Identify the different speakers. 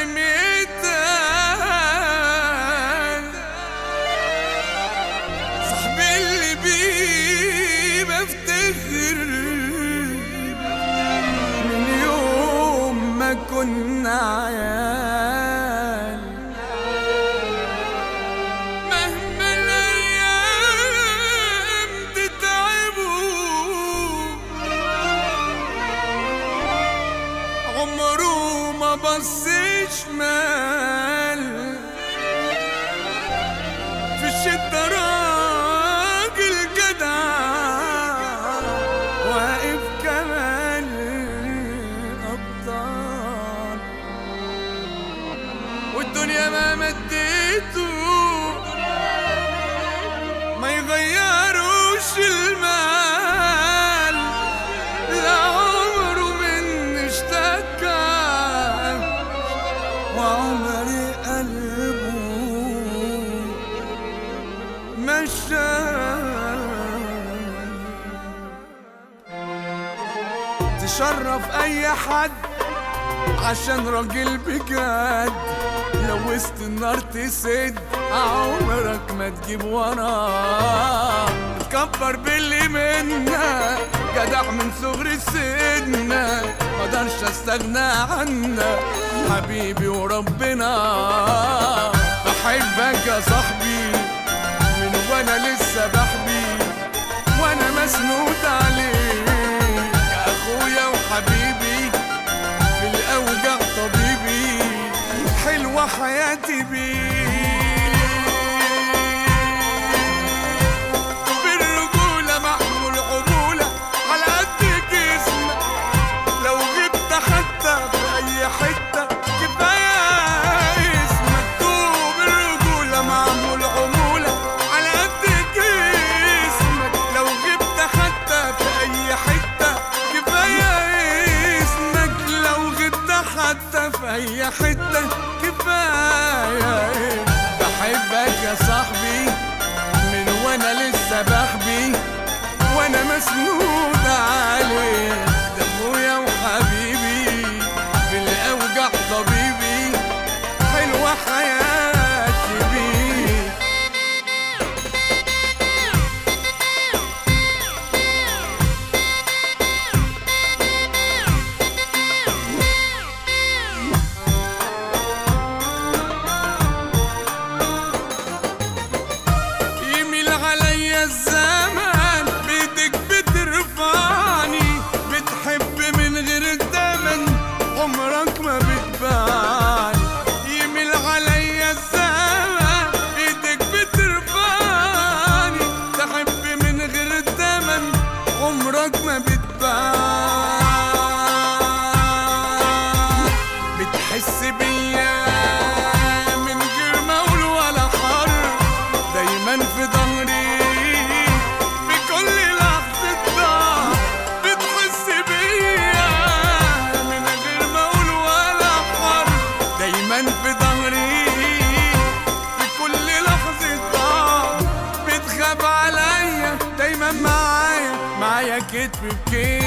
Speaker 1: لازم يتقال صاحبي اللي بيه بفتخر من يوم ما كنا عيال مهما الايام تتعبوا عمره ما بص شمال في الشدة راجل جدع واقف كمان الأبطال والدنيا ما مديته ما يغيروش المال لا عمره من اشتكى وعمري قلبه مشى تشرف اي حد عشان راجل بجد لو وسط النار تسد عمرك ما تجيب وراه تكبر باللي منا جدع من صغر سننا مقدرش استغنى عنك حبيبي وربنا بحبك يا صاحبي من وانا لسه بحبي وانا مسنود عليك يا اخويا وحبيبي في الاوجع طبيبي حلوه حياتي بيك بالرجوله معمول عموله على قد جسمك لو غبت حتى في اي حته كفايه اسمك دوب الرجوله معمول عموله على قد جسمك لو غبت حتى في اي حته كفايه اسمك لو غبت حتى في اي حته كفايه بحبك يا صاحبي من وانا لسه بحبي وانا مسنود عليك ده ابويا وحبيبي في الاوجع طبيبي حلوه حياتي بيك يميل عليا الزمان بيدك بترفعني بتحب من غير الدمن عمرك ما بتبعني يميل عليا الزمان بيدك بترفعني تحب من غير الدمن عمرك ما بتبعني بتحس بيا من غير ما اقول ولا حرف دايما في ظهري في كل لحظة ضعف بتحس بيا من غير ما اقول ولا حرف دايما في ظهري في كل لحظة ضعف بتخاف عليا دايما معايا معايا كتف بكتف